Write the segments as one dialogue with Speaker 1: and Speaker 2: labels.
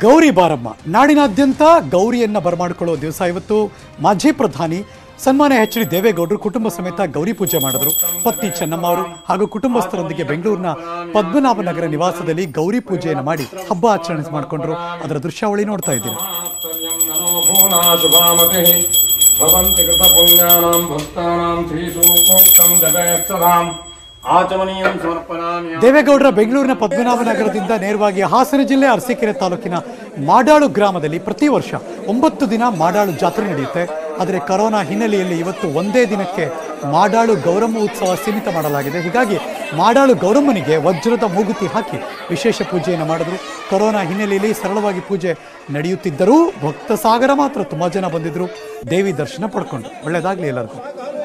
Speaker 1: ಗೌರಿ ಬಾರಮ್ಮ ನಾಡಿನಾದ್ಯಂತ ಗೌರಿಯನ್ನ ಬರಮಾಡಿಕೊಳ್ಳುವ ದಿವಸ ಇವತ್ತು ಮಾಜಿ ಪ್ರಧಾನಿ ಸನ್ಮಾನ್ಯ ಎಚ್ ಡಿ ದೇವೇಗೌಡರು ಕುಟುಂಬ ಸಮೇತ ಗೌರಿ ಪೂಜೆ ಮಾಡಿದ್ರು ಪತ್ನಿ ಚೆನ್ನಮ್ಮ ಅವರು ಹಾಗೂ ಕುಟುಂಬಸ್ಥರೊಂದಿಗೆ ಬೆಂಗಳೂರಿನ ಪದ್ಮನಾಭ ನಗರ ನಿವಾಸದಲ್ಲಿ ಗೌರಿ ಪೂಜೆಯನ್ನು ಮಾಡಿ ಹಬ್ಬ ಆಚರಣೆ ಮಾಡಿಕೊಂಡ್ರು ಅದರ ದೃಶ್ಯಾವಳಿ ನೋಡ್ತಾ ಇದ್ದೀರಾ
Speaker 2: शुभामतिः भवन्ति कृतपुण्यानां भक्तानां श्रीसूक्तं जगत्सदाम् आचमनीयं समर्पणामि
Speaker 1: ದೇವೇಗೌಡರ ಬೆಂಗಳೂರಿನ ಪದ್ಮನಾಭ ನಗರದಿಂದ ನೇರವಾಗಿ ಹಾಸನ ಜಿಲ್ಲೆ ಅರಸೀಕೆರೆ ತಾಲೂಕಿನ ಮಾಡಾಳು ಗ್ರಾಮದಲ್ಲಿ ಪ್ರತಿ ವರ್ಷ ಒಂಬತ್ತು ದಿನ ಮಾಡಾಳು ಜಾತ್ರೆ ನಡೆಯುತ್ತೆ ಆದರೆ ಕರೋನಾ ಹಿನ್ನೆಲೆಯಲ್ಲಿ ಇವತ್ತು ಒಂದೇ ದಿನಕ್ಕೆ ಮಾಡಾಳು ಗೌರಮ್ಮ ಉತ್ಸವ ಸೀಮಿತ ಮಾಡಲಾಗಿದೆ ಹೀಗಾಗಿ ಮಾಡಾಳು ಗೌರಮ್ಮನಿಗೆ ವಜ್ರದ ಮೂಗುತಿ ಹಾಕಿ ವಿಶೇಷ ಪೂಜೆಯನ್ನು ಮಾಡಿದ್ರು ಕೊರೋನಾ ಹಿನ್ನೆಲೆಯಲ್ಲಿ ಸರಳವಾಗಿ ಪೂಜೆ ನಡೆಯುತ್ತಿದ್ದರೂ ಭಕ್ತ ಸಾಗರ ಮಾತ್ರ ತುಂಬಾ ಜನ ಬಂದಿದ್ರು ದೇವಿ ದರ್ಶನ ಪಡ್ಕೊಂಡ್ರು ಒಳ್ಳೇದಾಗ್ಲಿ ಎಲ್ಲರಿಗೂ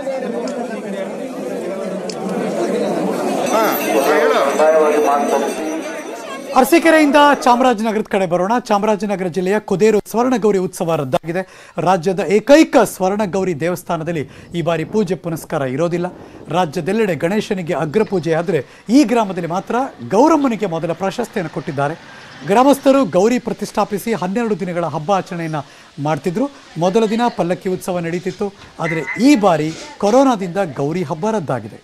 Speaker 1: ಅರಸೀಕೆರೆಯಿಂದ ಚಾಮರಾಜನಗರದ ಕಡೆ ಬರೋಣ ಚಾಮರಾಜನಗರ ಜಿಲ್ಲೆಯ ಕುದೇರು ಸ್ವರ್ಣಗೌರಿ ಉತ್ಸವ ರದ್ದಾಗಿದೆ ರಾಜ್ಯದ ಏಕೈಕ ಸ್ವರ್ಣಗೌರಿ ದೇವಸ್ಥಾನದಲ್ಲಿ ಈ ಬಾರಿ ಪೂಜೆ ಪುನಸ್ಕಾರ ಇರೋದಿಲ್ಲ ರಾಜ್ಯದೆಲ್ಲೆಡೆ ಗಣೇಶನಿಗೆ ಅಗ್ರ ಪೂಜೆ ಆದರೆ ಈ ಗ್ರಾಮದಲ್ಲಿ ಮಾತ್ರ ಗೌರಮ್ಮನಿಗೆ ಮೊದಲ ಪ್ರಶಸ್ತಿಯನ್ನು ಕೊಟ್ಟಿದ್ದಾರೆ ಗ್ರಾಮಸ್ಥರು ಗೌರಿ ಪ್ರತಿಷ್ಠಾಪಿಸಿ ಹನ್ನೆರಡು ದಿನಗಳ ಹಬ್ಬ ಆಚರಣೆಯನ್ನು ಮಾಡ್ತಿದ್ರು ಮೊದಲ ದಿನ ಪಲ್ಲಕ್ಕಿ ಉತ್ಸವ ನಡೀತಿತ್ತು ಆದರೆ ಈ ಬಾರಿ ಕೊರೋನಾದಿಂದ ಗೌರಿ ಹಬ್ಬ ರದ್ದಾಗಿದೆ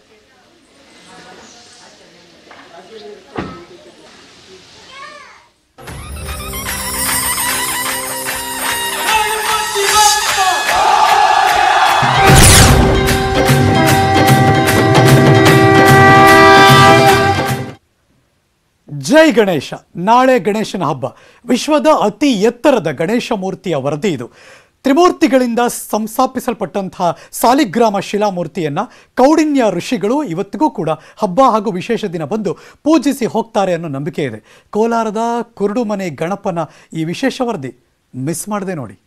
Speaker 1: ಜೈ ಗಣೇಶ ನಾಳೆ ಗಣೇಶನ ಹಬ್ಬ ವಿಶ್ವದ ಅತಿ ಎತ್ತರದ ಗಣೇಶ ಮೂರ್ತಿಯ ವರದಿ ಇದು ತ್ರಿಮೂರ್ತಿಗಳಿಂದ ಸಂಸ್ಥಾಪಿಸಲ್ಪಟ್ಟಂತಹ ಸಾಲಿಗ್ರಾಮ ಶಿಲಾಮೂರ್ತಿಯನ್ನ ಕೌಡಿನ್ಯ ಋಷಿಗಳು ಇವತ್ತಿಗೂ ಕೂಡ ಹಬ್ಬ ಹಾಗೂ ವಿಶೇಷ ದಿನ ಬಂದು ಪೂಜಿಸಿ ಹೋಗ್ತಾರೆ ಅನ್ನೋ ನಂಬಿಕೆ ಇದೆ ಕೋಲಾರದ ಕುರುಡುಮನೆ ಗಣಪನ ಈ ವಿಶೇಷ ವರದಿ ಮಿಸ್ ಮಾಡದೆ ನೋಡಿ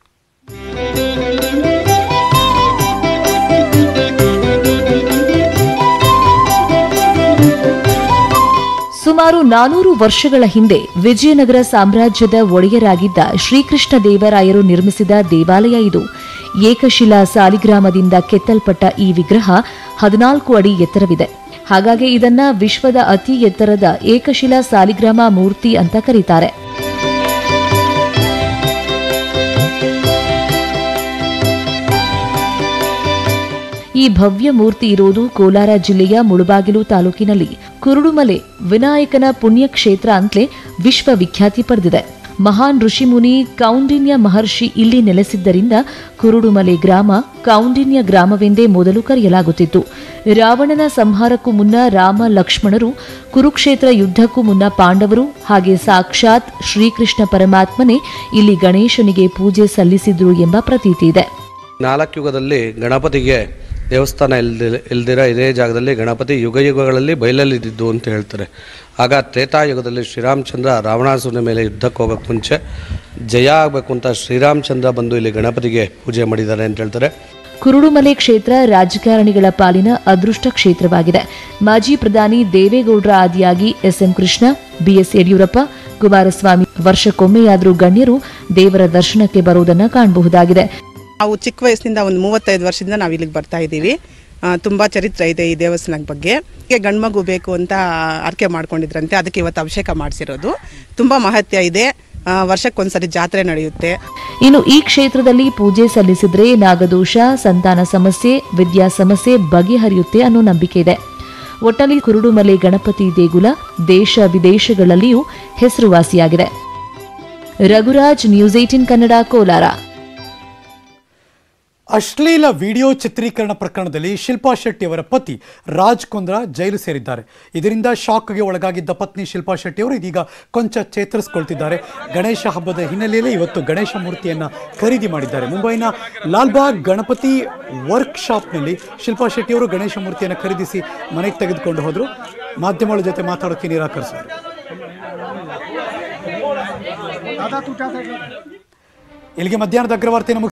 Speaker 3: ಸುಮಾರು ನಾನೂರು ವರ್ಷಗಳ ಹಿಂದೆ ವಿಜಯನಗರ ಸಾಮ್ರಾಜ್ಯದ ಒಡೆಯರಾಗಿದ್ದ ಶ್ರೀಕೃಷ್ಣ ದೇವರಾಯರು ನಿರ್ಮಿಸಿದ ದೇವಾಲಯ ಇದು ಏಕಶಿಲಾ ಸಾಲಿಗ್ರಾಮದಿಂದ ಕೆತ್ತಲ್ಪಟ್ಟ ಈ ವಿಗ್ರಹ ಹದಿನಾಲ್ಕು ಅಡಿ ಎತ್ತರವಿದೆ ಹಾಗಾಗಿ ಇದನ್ನ ವಿಶ್ವದ ಅತಿ ಎತ್ತರದ ಏಕಶಿಲಾ ಸಾಲಿಗ್ರಾಮ ಮೂರ್ತಿ ಅಂತ ಕರೀತಾರೆ ಈ ಭವ್ಯ ಮೂರ್ತಿ ಇರುವುದು ಕೋಲಾರ ಜಿಲ್ಲೆಯ ಮುಳುಬಾಗಿಲು ತಾಲೂಕಿನಲ್ಲಿ ಕುರುಡುಮಲೆ ವಿನಾಯಕನ ಪುಣ್ಯಕ್ಷೇತ್ರ ಅಂತಲೇ ವಿಶ್ವವಿಖ್ಯಾತಿ ಪಡೆದಿದೆ ಮಹಾನ್ ಋಷಿಮುನಿ ಕೌಂಡಿನ್ಯ ಮಹರ್ಷಿ ಇಲ್ಲಿ ನೆಲೆಸಿದ್ದರಿಂದ ಕುರುಡುಮಲೆ ಗ್ರಾಮ ಕೌಂಡಿನ್ಯ ಗ್ರಾಮವೆಂದೇ ಮೊದಲು ಕರೆಯಲಾಗುತ್ತಿತ್ತು ರಾವಣನ ಸಂಹಾರಕ್ಕೂ ಮುನ್ನ ರಾಮ ಲಕ್ಷ್ಮಣರು ಕುರುಕ್ಷೇತ್ರ ಯುದ್ಧಕ್ಕೂ ಮುನ್ನ ಪಾಂಡವರು ಹಾಗೆ ಸಾಕ್ಷಾತ್ ಶ್ರೀಕೃಷ್ಣ ಪರಮಾತ್ಮನೇ ಇಲ್ಲಿ ಗಣೇಶನಿಗೆ ಪೂಜೆ ಸಲ್ಲಿಸಿದ್ರು ಎಂಬ ಪ್ರತೀತಿ ಇದೆ
Speaker 4: ನಾಲ್ಕು ಯುಗದಲ್ಲಿ ಗಣಪತಿಗೆ ದೇವಸ್ಥಾನ ಇಲ್ದಿ ಇಲ್ದಿರ ಇದೇ ಜಾಗದಲ್ಲಿ ಗಣಪತಿ ಯುಗ ಯುಗಗಳಲ್ಲಿ ಬಯಲಲ್ಲಿದ್ದು ಅಂತ ಹೇಳ್ತಾರೆ ಆಗ ತ್ರೇತಾಯುಗದಲ್ಲಿ ಶ್ರೀರಾಮಚಂದ್ರ ರಾವಣಾಸುರನ ಮೇಲೆ ಯುದ್ಧಕ್ಕೆ ಹೋಗೋಕ್ಕೆ ಮುಂಚೆ ಜಯ ಆಗಬೇಕು ಅಂತ ಶ್ರೀರಾಮಚಂದ್ರ ಬಂದು ಇಲ್ಲಿ ಗಣಪತಿಗೆ ಪೂಜೆ ಮಾಡಿದ್ದಾರೆ ಅಂತ ಹೇಳ್ತಾರೆ
Speaker 3: ಕುರುಡುಮಲೆ ಕ್ಷೇತ್ರ ರಾಜಕಾರಣಿಗಳ ಪಾಲಿನ ಅದೃಷ್ಟ ಕ್ಷೇತ್ರವಾಗಿದೆ ಮಾಜಿ ಪ್ರಧಾನಿ ದೇವೇಗೌಡರ ಆದಿಯಾಗಿ ಎಸ್ಎಂ ಕೃಷ್ಣ ಬಿಎಸ್ ಯಡಿಯೂರಪ್ಪ ಕುಮಾರಸ್ವಾಮಿ ವರ್ಷಕ್ಕೊಮ್ಮೆಯಾದರೂ ಗಣ್ಯರು ದೇವರ ದರ್ಶನಕ್ಕೆ ಬರುವುದನ್ನು ಕಾಣಬಹುದಾಗಿದೆ
Speaker 5: ನಾವು ಚಿಕ್ಕ ವಯಸ್ಸಿನಿಂದ ಒಂದು ಮೂವತ್ತೈದು ವರ್ಷದಿಂದ ನಾವು ಇಲ್ಲಿಗೆ ಬರ್ತಾ ಇದ್ದೀವಿ ಆ, ತುಂಬಾ ಚರಿತ್ರೆ ಇದೆ ಈ ದೇವಸ್ಥಾನದ ಬಗ್ಗೆ ಹೀಗೆ ಗಂಡ್ಮಗು ಬೇಕು ಅಂತ ಆರ್ಕೆ ಮಾಡ್ಕೊಂಡಿದ್ರಂತೆ ಅದಕ್ಕೆ ಇವತ್ತು ಅಭಿಷೇಕ ಮಾಡಿಸಿರೋದು ತುಂಬಾ ಮಹತ್ಯ ಇದೆ ಆ, ವರ್ಷಕ್ಕೊಂದ್ಸರಿ ಜಾತ್ರೆ ನಡೆಯುತ್ತೆ
Speaker 3: ಇನ್ನು ಈ ಕ್ಷೇತ್ರದಲ್ಲಿ ಪೂಜೆ ಸಲ್ಲಿಸಿದ್ರೆ ನಾಗದೋಷ ಸಂತಾನ ಸಮಸ್ಯೆ ವಿದ್ಯಾ ಸಮಸ್ಯೆ ಬಗೆಹರಿಯುತ್ತೆ ಅನ್ನೋ ನಂಬಿಕೆ ಇದೆ ಒಟ್ಟಲ್ಲಿ ಕುರುಡುಮಲೆ ಗಣಪತಿ ದೇಗುಲ ದೇಶ ವಿದೇಶಗಳಲ್ಲಿಯೂ ಹೆಸರುವಾಸಿಯಾಗಿದೆ ರಘುರಾಜ್ ನ್ಯೂಸ್ ಏಟಿನ್ ಕನ್ನಡ ಕೋಲಾರ
Speaker 1: ಅಶ್ಲೀಲ ವಿಡಿಯೋ ಚಿತ್ರೀಕರಣ ಪ್ರಕರಣದಲ್ಲಿ ಶಿಲ್ಪಾ ಶೆಟ್ಟಿ ಅವರ ಪತಿ ರಾಜ್ ಕುಂದ್ರಾ ಜೈಲು ಸೇರಿದ್ದಾರೆ ಇದರಿಂದ ಶಾಕ್ಗೆ ಒಳಗಾಗಿದ್ದ ಪತ್ನಿ ಶಿಲ್ಪಾ ಶೆಟ್ಟಿ ಅವರು ಇದೀಗ ಕೊಂಚ ಚೇತರಿಸಿಕೊಳ್ತಿದ್ದಾರೆ ಗಣೇಶ ಹಬ್ಬದ ಹಿನ್ನೆಲೆಯಲ್ಲಿ ಇವತ್ತು ಗಣೇಶ ಮೂರ್ತಿಯನ್ನ ಖರೀದಿ ಮಾಡಿದ್ದಾರೆ ಮುಂಬೈನ ಲಾಲ್ಬಾಗ್ ಗಣಪತಿ ವರ್ಕ್ ಶಾಪ್ನಲ್ಲಿ ಶಿಲ್ಪಾ ಶೆಟ್ಟಿ ಅವರು ಗಣೇಶ ಮೂರ್ತಿಯನ್ನು ಖರೀದಿಸಿ ಮನೆಗೆ ತೆಗೆದುಕೊಂಡು ಹೋದರು ಮಾಧ್ಯಮಗಳ ಜೊತೆ ಮಾತಾಡೋಕ್ಕೆ ನಿರಾಕರಿಸಿದರು ಇಲ್ಲಿಗೆ ಮಧ್ಯಾಹ್ನದ ಅಗ್ರವಾರ್ತೆ